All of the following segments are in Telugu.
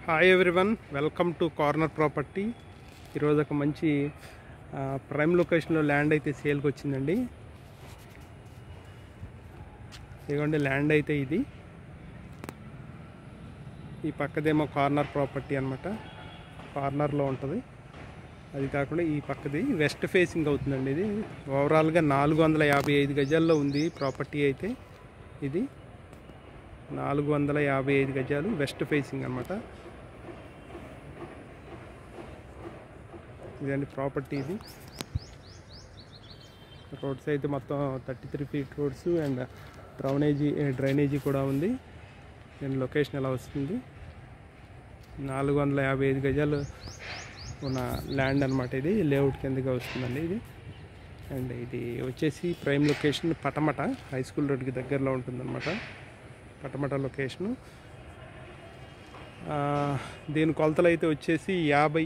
hi everyone welcome to corner property ఈరోజు ఒక మంచి ఆ, ప్రైమ్ లొకేషన్లో ల్యాండ్ అయితే సేల్కి వచ్చిందండి ఇదిగోండి ల్యాండ్ అయితే ఇది ఈ పక్కదేమో కార్నర్ ప్రాపర్టీ అనమాట కార్నర్లో ఉంటుంది అది కాకుండా ఈ పక్కది వెస్ట్ ఫేసింగ్ అవుతుందండి ఇది ఓవరాల్గా నాలుగు వందల యాభై ఐదు గజాల్లో ఉంది ప్రాపర్టీ అయితే ఇది నాలుగు వందల యాభై ఐదు గజాలు వెస్ట్ ఫేసింగ్ అనమాట ఇదండి ప్రాపర్టీ ఇది రోడ్స్ అయితే మొత్తం thirty three feet roads and drainage drainage కూడా ఉంది అండ్ లొకేషన్ ఎలా వస్తుంది నాలుగు వందల యాభై ఐదు గజాలు ఉన్న ల్యాండ్ అనమాట ఇది లేఅవుట్ కిందగా వస్తుందండి ఇది అండ్ ఇది వచ్చేసి prime location Patamata high school రోడ్కి దగ్గరలో ఉంటుందన్నమాట పటమట లొకేషను ఆ, దీని కొలతలు అయితే వచ్చేసి యాభై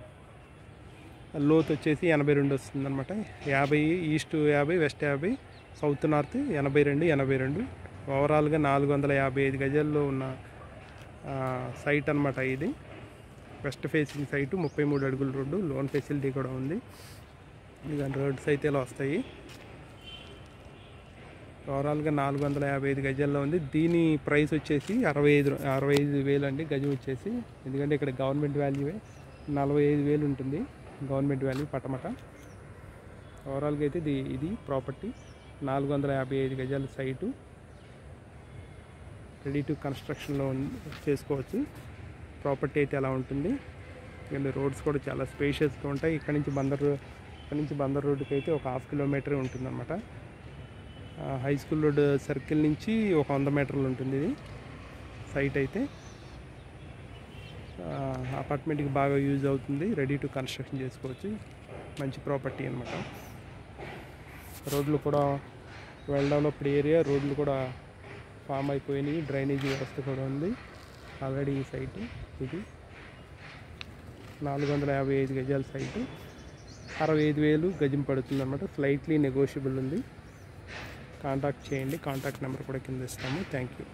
లోతు వచ్చేసి ఎనభై రెండు వస్తుంది అనమాట యాభై ఈస్ట్ యాభై వెస్ట్ యాభై సౌత్ నార్త్ ఎనభై రెండు ఎనభై రెండు ఓవరాల్గా నాలుగు వందల యాభై ఐదు గజాల్లో ఉన్న ఆ, సైట్ అనమాట ఇది వెస్ట్ ఫేసింగ్ సైటు ముప్పై మూడు అడుగుల రోడ్డు లోన్ ఫెసిలిటీ కూడా ఉంది ఇదిగోండి రోడ్స్ అయితే ఇలా వస్తాయి ఓవరాల్గా నాలుగు వందల యాభై ఐదు గజాల్లో ఉంది దీని ప్రైస్ వచ్చేసి అరవై ఐదు అరవై ఐదు వేలు అండి గజం వచ్చేసి ఎందుకంటే ఇక్కడ గవర్నమెంట్ వాల్యూవే నలభై ఐదు వేలు ఉంటుంది గవర్నమెంట్ వాల్యూ పటమట ఓవరాల్గా అయితే ఇది ఇది ప్రాపర్టీ నాలుగు వందల యాభై ఐదు గజాల సైటు రెడీ టు కన్స్ట్రక్షన్లో ఉంది చేసుకోవచ్చు ప్రాపర్టీ అయితే ఎలా ఉంటుంది అండ్ రోడ్స్ కూడా చాలా స్పేషియస్గా ఉంటాయి ఇక్కడ నుంచి బందర్ ఇక్కడ నుంచి బందర్ రోడ్డుకి అయితే ఒక హాఫ్ కిలోమీటర్ ఉంటుందన్నమాట ఆ, హై స్కూల్ రోడ్ సర్కిల్ నుంచి ఒక వంద మీటర్లు ఉంటుంది ఇది సైట్ అయితే ఆ, అపార్ట్మెంట్కి బాగా యూజ్ అవుతుంది రెడీ టు కన్స్ట్రక్షన్ చేసుకోవచ్చు మంచి ప్రాపర్టీ అనమాట రోడ్లు కూడా వెల్ డెవలప్డ్ ఏరియా రోడ్లు కూడా ఫామ్ అయిపోయినాయి డ్రైనేజీ వ్యవస్థ కూడా ఉంది ఆల్రెడీ ఈ సైటు ఇది నాలుగు వందల యాభై ఐదు గజాల సైటు అరవై ఐదు వేలు గజం పడుతుంది అనమాట స్లైట్లీ నెగోషియబుల్ ఉంది కాంటాక్ట్ చేయండి కాంటాక్ట్ నెంబర్ కూడా కింద ఇస్తాము థ్యాంక్ యూ